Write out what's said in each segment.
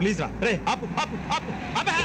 Please రా రే ఆపు ఆపు ఆపు ఆపే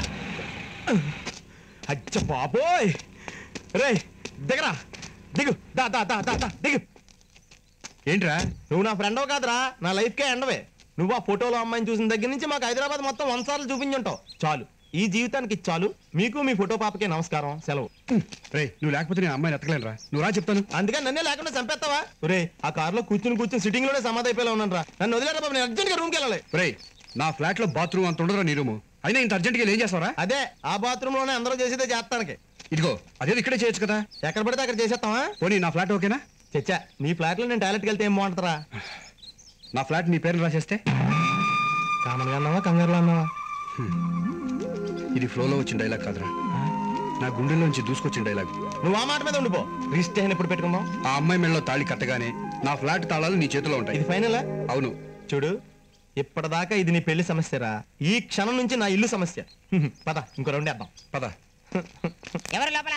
అచ్చ బాబోయ్ రే దిగరా దిగు దా దా దా దా దా దిగు ఏంట్రా నువ్వు నా ఫ్రెండో కాదురా నా లైఫ్కే ఎండవే నువ్వు ఆ ఫోటోలో అమ్మాయిని చూసిన దగ్గర నుంచి మాకు హైదరాబాద్ మొత్తం వంద సార్లు చూపించుంటావు చాలు ఈ జీవితానికి ఇది చాలు మీకు మీ ఫోటో పాపకే నమస్కారం సెలవు రే నువ్వు లేకపోతే నేను అమ్మాయిని ఎత్తకలేనురా నువ్వు రా చెప్తాను అందుకని నన్నే లేకుండా చంపేస్తావా రే ఆ కార్లో కూర్చుని కూర్చుని సిట్టింగ్ లోనే సమాధి అయిపోయి ఉన్నాను రా నన్ను వదిలేరా బాబు నేను అర్జెంట్గా రూమ్కి వెళ్ళాలి రే నా ఫ్లాట్ లో బాత్రూమ్ అంత ఉండదురా నీ రూము అయినా ఇంత అర్జెంట్గా ఏం చేస్తావరా అదే ఆ బాత్రూమ్ లోనే అందరూ చేసేదే చేస్తానికి ఇదిగో అదే ఇక్కడే చేయొచ్చు కదా ఎక్కడ పడితే అక్కడ చేసేస్తావా పోనీ నా ఫ్లాట్ ఓకేనా చచ్చా నీ ఫ్లాట్ లో నేను టాయిలెట్కి వెళ్తే ఏం బాగుంటుందా నా ఫ్లాట్ నీ పేరు రాసేస్తే కామన్గా అన్నావా కంగారులో అన్నావా ఇది ఫ్లోలో వచ్చిన డైలాగ్ కాదురా నా గుండెల్లోంచి దూసుకొచ్చిన డైలాగ్ నువ్వు ఆ మాట మీద ఉండిపో రిజిస్ట్రేషన్ ఎప్పుడు పెట్టుకుందాం ఆ అమ్మాయి మెడలో తాళి కట్టగానే నా ఫ్లాట్ తాళాలు నీ చేతిలో ఉంటాయి ఇది ఫైనల్ అవును చూడు ఇప్పటిదాకా ఇది నీ పెళ్లి సమస్యరా ఈ క్షణం నుంచి నా ఇల్లు సమస్య హ్మ్, పద ఇంకో రౌండ్ వేద్దాం పద ఎవరు లోపల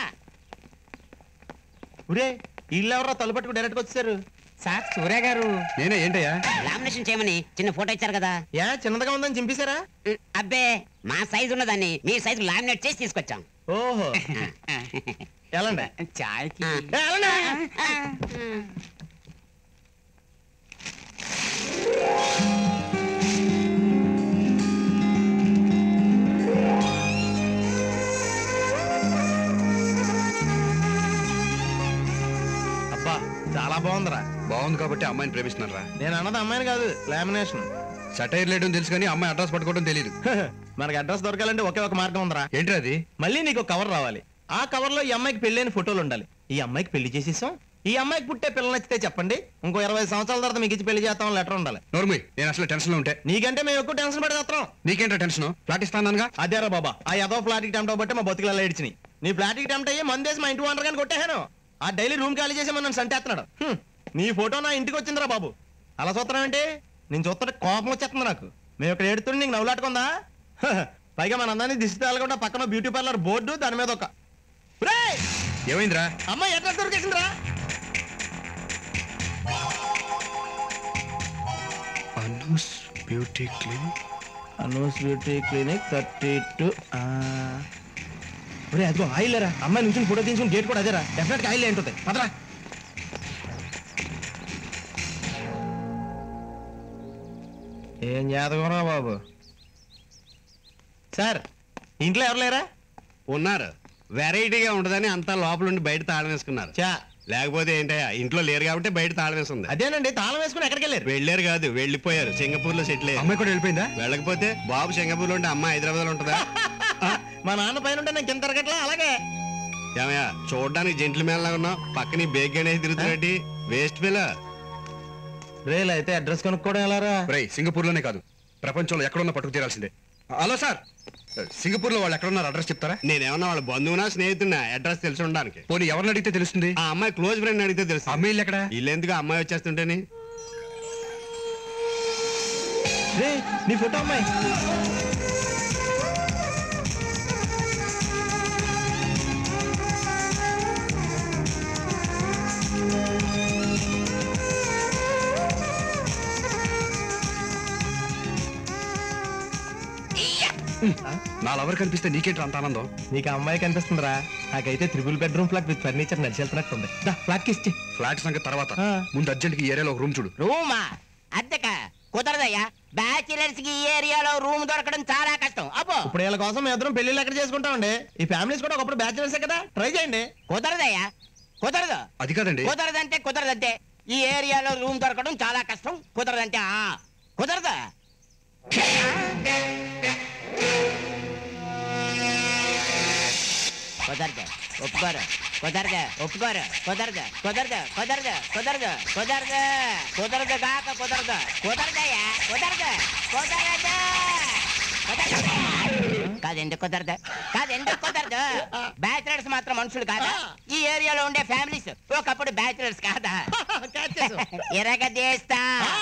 ఒరే ఇల్లు ఎవరో తలుపట్టుకు డైరెక్ట్ వచ్చారు సార్ సూర్య గారు నేనే ఏంటయ్యా లామినేషన్ చేయమని చిన్న ఫోటో ఇచ్చారు కదా యా చిన్నదిగా ఉందని చింపేశారా ఉమ్, అబ్బే మా సైజు ఉన్నదాన్ని మీ సైజు లామినేట్ చేసి తీసుకొచ్చాం ఓహో ఎలాండి చాయ్కి అబ్బా చాలా బాగుందిరా బాగుంది కాబట్టి అమ్మాయిని ప్రేమిస్తున్నారా నేను అన్నది అమ్మాయిని కాదు లామినేషన్ సటైర్ లేయడం తెలుసు కానీ అమ్మాయి అడ్రస్ పట్టుకోవడం తెలియదు మనకి అడ్రస్ దొరకాలంటే ఒకే ఒక మార్గం ఉందిరా ఏంట్రా అది మళ్ళీ నీకు కవర్ రావాలి ఆ కవర్ లో ఈ అమ్మాయికి పెళ్ళైన ఫోటోలు ఉండాలి ఈ అమ్మాయికి పెళ్లి చేసేసాం ఈ అమ్మాయికి పుట్టే పిల్లలు నచ్చితే చెప్పండి ఇంకో ఇరవై సంవత్సరాల తర్వాత మీకు ఇచ్చి పెళ్లి చేస్తాం లెటర్ ఉండాలి నోర్మి నేను అసలు టెన్షన్ లో ఉంటే నీకంటే మేము ఎక్కువ టెన్షన్ పడేస్తాం నీకేంట్రా టెన్షన్ ఫ్లాట్ ఇస్తానగా అదేరా బాబా ఆ ఏదో ఫ్లాట్ టెంప్ట్ అవ్వబట్టి మా బతుకులలో ఏడ్చినాయి నీ ఫ్లాట్ టెంప్ట్ అయ్యి మందేసి మా ఇంటి వండర్ కానీ కొట్టేహాను ఆ డైలీ రూమ్ ఖాళీ చేసి నన్ను సంటేస్తున్నాడు హ్మ్. నీ ఫోటో నా ఇంటికి వచ్చిందిరా బాబు అలా చూస్తున్నావు ఏంటి నేను చూస్తుంటే కోపం వచ్చేస్తుంది నాకు మేము ఇక్కడ ఏడుతుంటే నీకు నవ్వులాటుకుందా హ, పైగా మన అందరినీ దిష్టి తగలకుండా పక్కన బ్యూటీ పార్లర్ బోర్డు దాని మీద ఒక రేయ్! ఏమైందిరా అమ్మాయి అడ్రస్ దొరికేసిందిరా Anu's beauty clinic Anu's beauty clinic thirty two ఒరే అదిగో ఆయిల్ రా అమ్మాయి నుంచి ఫోటో తీసుకుని గేట్ కూడా అదేరా డెఫినెట్గా ఆయిల్ ఉంటుంది పదరా ఏం జాతకరా బాబు సార్ ఇంట్లో ఎవరు లేరా ఉన్నారు వెరైటీగా ఉండదని అంతా లోపల ఉండి బయట తాళం వేసుకున్నారు చా లేకపోతే ఏంటయ్యా ఇంట్లో లేరు కాబట్టి బయట తాళం వేసుంది అదేనండి తాళం వేసుకుని ఎక్కడికి వెళ్ళారు వెళ్ళారు కాదు వెళ్ళిపోయారు సింగపూర్ లో సెటిల్ అయ్యారు అమ్మాయి కూడా వెళ్ళిపోయిందా వెళ్ళకపోతే బాబు సింగపూర్ లో ఉంటే అమ్మ హైదరాబాద్ లో ఉంటుందా మా నాన్న పైన ఉంటే నేను కింద తిరగట్లా అలాగే ఏమయ్యా చూడడానికి జెంట్లు మేళ ఉన్నావు పక్కన బేగ్ గణేష్ తిరుగుతున్నట్టు వేస్ట్ పిల్ల రేలు అయితే అడ్రస్ కొనుక్కోవడం ఎలారా రై సింగపూర్ లోనే కాదు ప్రపంచంలో ఎక్కడున్నా పట్టుకు తీరాల్సిందే హలో సార్ సింగపూర్ లో వాళ్ళు ఎక్కడున్నారు అడ్రస్ చెప్తారా నేనేమన్నా వాళ్ళ బంధువునా స్నేహితున్నా అడ్రస్ తెలిసి ఉండడానికి పోనీ ఎవరిని అడిగితే తెలుస్తుంది ఆ అమ్మాయి క్లోజ్ ఫ్రెండ్ అడిగితే తెలుసు అమ్మాయి ఇల్లు ఎక్కడ ఇల్లు ఎందుకు అమ్మాయి వచ్చేస్తుంటేని రే నీ ఫోటో అమ్మాయి నా లవర్ కనిపిస్తే నీకేంట్రా అంత ఆనందం నీకు ఆ అమ్మాయి కనిపిస్తుందిరా నాకైతే triple bedroom flat with furniture నడిచి వెళ్తున్నట్టుంది దా ఫ్లాట్ కి ఇచ్చి ఫ్లాట్ సంగతి తర్వాత ఆ. ముందు అర్జెంట్ ఈ ఏరియాలో ఒక రూమ్ చూడు రూమా అద్దెక కుదరదయ్యా బ్యాచిలర్స్ కి ఈ ఏరియాలో రూమ్ దొరకడం చాలా కష్టం అబ్బో ఇప్పుడు వీళ్ళ కోసం మేము ఇద్దరం పెళ్లిళ్ళు ఎక్కడ చేసుకుంటామండి ఈ ఫ్యామిలీస్ కూడా ఒకప్పుడు బ్యాచులర్సే కదా ట్రై చేయండి కుదరదయ్యా కుదరదు అది కాదండి కుదరదంటే కుదరదంటే ఈ ఏరియాలో రూమ్ దొరకడం చాలా కష్టం కుదరదంటే ఆ కుదరదా కుదరదు ఒప్పుకోరు కుదరదు ఒప్పుకోరు కుదరదు కుదరదు కుదరదు కుదరదు కుదరదు కుదరదు కాక కుదరదు కుదరదయ్యా కుదరదు కుదరదు కుదరదు కాదెందుకు కుదరదు కాదెందుకు కుదరదు బ్యాచిలర్స్ మాత్రం మనుషులు కాదా ఈ ఏరియాలో ఉండే ఫ్యామిలీస్ ఒకప్పుడు బ్యాచిలర్స్ కాదా ఎరగదీస్తా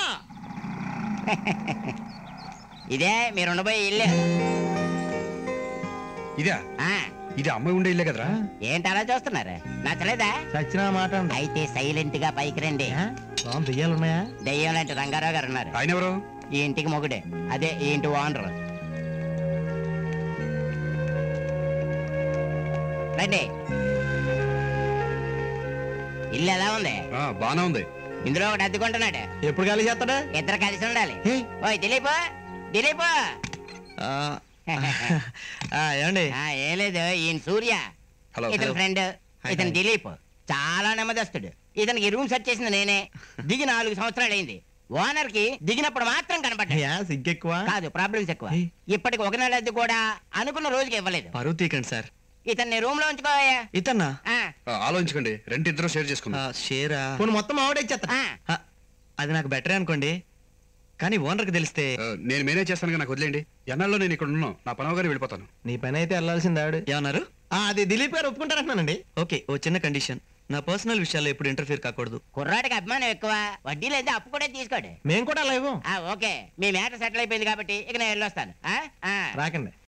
ఇదే మీరు ఉండబోయే ఇల్లు ఇదే ఆ, ఇది అమ్మాయి ఉండే ఇల్లే కదరా ఏంటి అలా చూస్తున్నారు నచ్చలేదా చచ్చిన మాట అండి అయితే సైలెంట్ గా పైకి రండి లోన్ దెయ్యాలు ఉన్నాయా దెయ్యం లాంటి రంగారావు గారు ఉన్నారు ఆయన ఎవరు ఈ ఇంటికి మొగుడే అదే ఈ ఇంటి ఓనర్ రండి ఇల్లు ఎలా ఉంది ఆ, బానే ఉంది ఇందులో ఒకటి అద్దెకుంటున్నాడు ఎప్పుడు ఖాళీ చేస్తాడా ఇద్దరు కలిసి ఉండాలి హే. ఓయ్ దిలీప్ దిలీప్ ఆ, ఆ, ఏమండి ఆ, ఏం లేదు ఈయన సూర్య హలో ఇతని ఫ్రెండ్ హాయ్, ఇతను హాయ్. దిలీప్ చాలా నెమ్మదస్తుడు ఇతనికి రూమ్ సెట్ చేసింది నేనే దిగి నాలుగు సంవత్సరాలు అయింది ఓనర్ కి దిగినప్పుడు మాత్రం కనపడ్డా యా సిగ్గెక్కువ కాదు ప్రాబ్లమ్స్ ఎక్కువ ఏయ్. ఇప్పటికి ఒక నెల అద్దె కూడా అనుకున్న రోజుకి ఇవ్వలేదు పరువు తీకండి సార్ ఇతన్ని రూమ్ లో ఉంచుకోయా ఇతన్నా ఆ, ఆ, ఆలోచించకండి రెంట్ ఇద్దరు షేర్ చేసుకుందాం షేరా పోనీ మొత్తం ఆవిడ ఇచ్చేస్తా ఆ. ఆ, అది నాకు బెటరే అనుకోండి కానీ ఓనర్కి తెలిస్తే ఆ, నేను మేనేజ్ చేస్తాను నాకు వదిలేండి ఎన్నాళ్ళు నేను ఇక్కడ ఉన్నాను నా పనవ గారు వెళ్ళిపోతాను నీ పని అయితే వెళ్ళాల్సింది ఆవిడ ఏమన్నారు ఆ, అది దిలీప్ గారు ఒప్పుకుంటారంటున్నానండి ఓకే ఓ చిన్న కండిషన్ నా పర్సనల్ విషయాల్లో ఎప్పుడు ఇంటర్ఫియర్ కాకూడదు కుర్రాడికి అభిమానం ఎక్కువ వడ్డీ లేదా అప్పు కూడా తీసుకోడు మేము కూడా అలా ఇవ్వం ఆ, ఓకే మీ మ్యాటర్ సెటిల్ అయిపోయింది కాబట్టి ఇక నేను వెళ్ళొస్తాను ఆ? ఆ. రాకండి